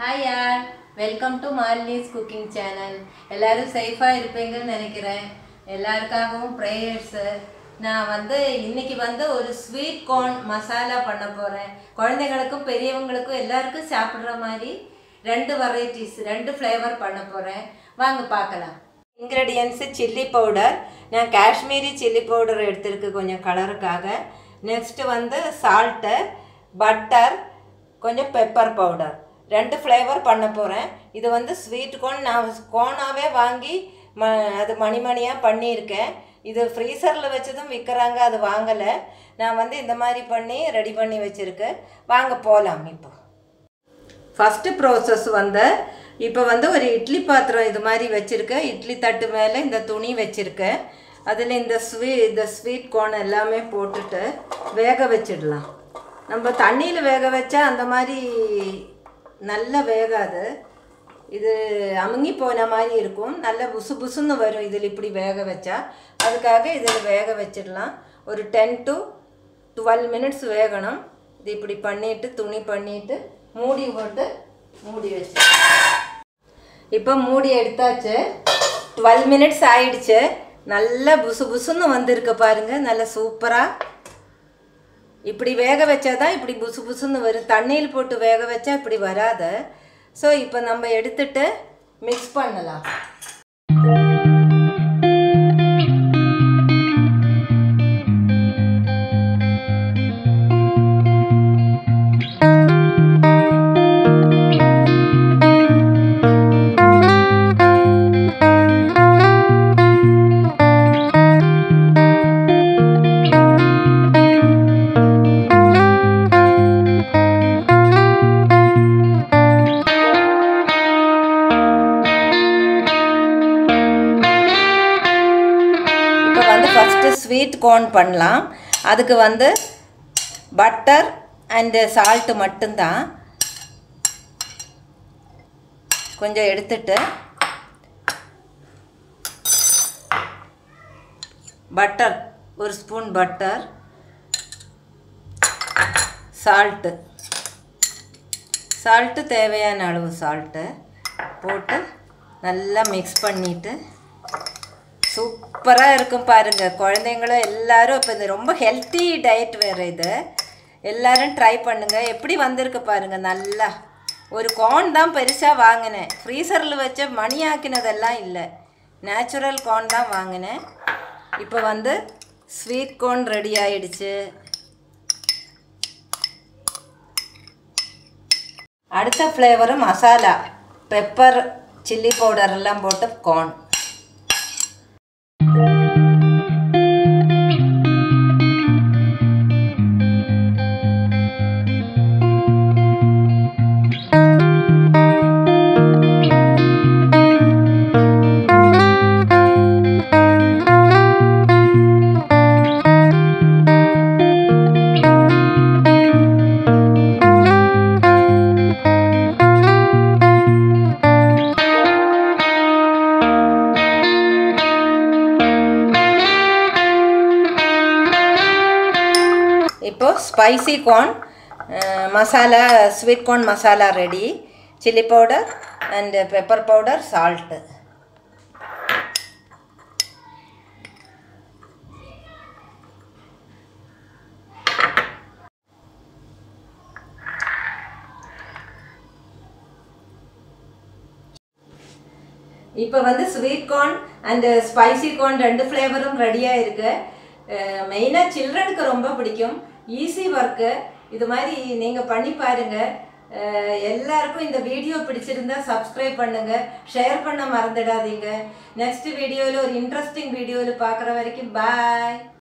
hi யார் welcome to Malini's cooking channel எல்லாரும் சேஃபாக இருப்பீங்கன்னு நினைக்கிறேன் எல்லாருக்காகவும் ப்ரேயர்ஸு நான் வந்து இன்னைக்கு வந்து ஒரு ஸ்வீட் கார்ன் மசாலா பண்ண போகிறேன் குழந்தைங்களுக்கும் பெரியவங்களுக்கும் எல்லாருக்கும் சாப்பிட்ற மாதிரி ரெண்டு வெரைட்டிஸ் ரெண்டு ஃப்ளேவர் பண்ண போகிறேன் வாங்க பார்க்கலாம் இன்க்ரெடியன்ஸு சில்லி பவுடர் நான் காஷ்மீரி சில்லி பவுடர் எடுத்திருக்கு கொஞ்சம் கலருக்காக நெக்ஸ்ட்டு வந்து சால்ட்டு பட்டர் கொஞ்சம் பெப்பர் பவுடர் ரெண்டு ஃப்ளேவர் பண்ண போகிறேன் இது வந்து ஸ்வீட் கோன் நான் கோனாகவே வாங்கி ம அது மணி மணியாக பண்ணியிருக்கேன் இது ஃப்ரீசரில் வச்சதும் விற்கிறாங்க அது வாங்கலை நான் வந்து இந்த மாதிரி பண்ணி ரெடி பண்ணி வச்சுருக்கேன் வாங்க போகலாம் இப்போ ஃபஸ்ட்டு ப்ராசஸ் வந்து இப்போ வந்து ஒரு இட்லி பாத்திரம் இது மாதிரி வச்சுருக்கேன் இட்லி தட்டு மேலே இந்த துணி வச்சுருக்கேன் அதில் இந்த ஸ்வீ இந்த ஸ்வீட் கோன் எல்லாமே போட்டுட்டு வேக வச்சிடலாம் நம்ம தண்ணியில் வேக வச்சா அந்த மாதிரி நல்லா வேகாது இது அமுங்கி போன மாதிரி இருக்கும் நல்ல புசு புசுன்னு வரும் இதில் இப்படி வேக வச்சா அதுக்காக இதில் வேக வச்சிடலாம் ஒரு டென் டு டுவெல் மினிட்ஸ் வேகணும் இது இப்படி பண்ணிவிட்டு துணி பண்ணிவிட்டு மூடி போட்டு மூடி வச்சு இப்போ மூடி எடுத்தாச்சு டுவெல் மினிட்ஸ் ஆயிடுச்சு நல்லா புசு புசுன்னு வந்திருக்கு பாருங்க நல்லா சூப்பராக இப்படி வேக வச்சா தான் இப்படி புசு புசுன்னு வரும் தண்ணியில் போட்டு வேக வச்சா இப்படி வராது ஸோ இப்போ நம்ம எடுத்துட்டு மிக்ஸ் பண்ணலாம் இப்போ வந்து ஃபஸ்ட்டு ஸ்வீட் கோர்ன் பண்ணலாம் அதுக்கு வந்து பட்டர் அண்டு சால்ட்டு மட்டும்தான் கொஞ்சம் எடுத்துட்டு பட்டர் ஒரு ஸ்பூன் பட்டர் சால்ட்டு சால்ட்டு தேவையான அளவு சால்ட்டு போட்டு நல்லா மிக்ஸ் பண்ணிவிட்டு சூப்பராக இருக்கும் பாருங்கள் குழந்தைங்களும் எல்லாரும் இப்போ இந்த ரொம்ப ஹெல்த்தி டயட் வேறு இது எல்லாரும் ட்ரை பண்ணுங்கள் எப்படி வந்திருக்கு பாருங்கள் நல்லா ஒரு கார்ன் தான் பெருசாக வாங்கினேன் ஃப்ரீசரில் வச்ச மணி ஆக்கினதெல்லாம் இல்லை நேச்சுரல் கார்ன் தான் வாங்கினேன் இப்போ வந்து ஸ்வீட் கார்ன் ரெடி ஆயிடுச்சு அடுத்த flavour masala pepper chilli powder எல்லாம் போட்டு கார்ன் இப்போ spicy corn masala sweet corn masala ready chilli powder and pepper powder salt இப்போ வந்து sweet corn and spicy corn ரெண்டு ஃப்ளேவரும் ரெடியாக இருக்கு மெயினாக சில்ட்ரனுக்கு ரொம்ப பிடிக்கும் ஈஸி ஒர்க்கு இது மாதிரி நீங்கள் பண்ணி பாருங்கள் எல்லாருக்கும் இந்த வீடியோ பிடிச்சிருந்தா சப்ஸ்கிரைப் பண்ணுங்க ஷேர் பண்ண மறந்துடாதீங்க நெக்ஸ்ட் வீடியோவில் ஒரு இன்ட்ரெஸ்டிங் வீடியோவில் பார்க்குற வரைக்கும் பாய்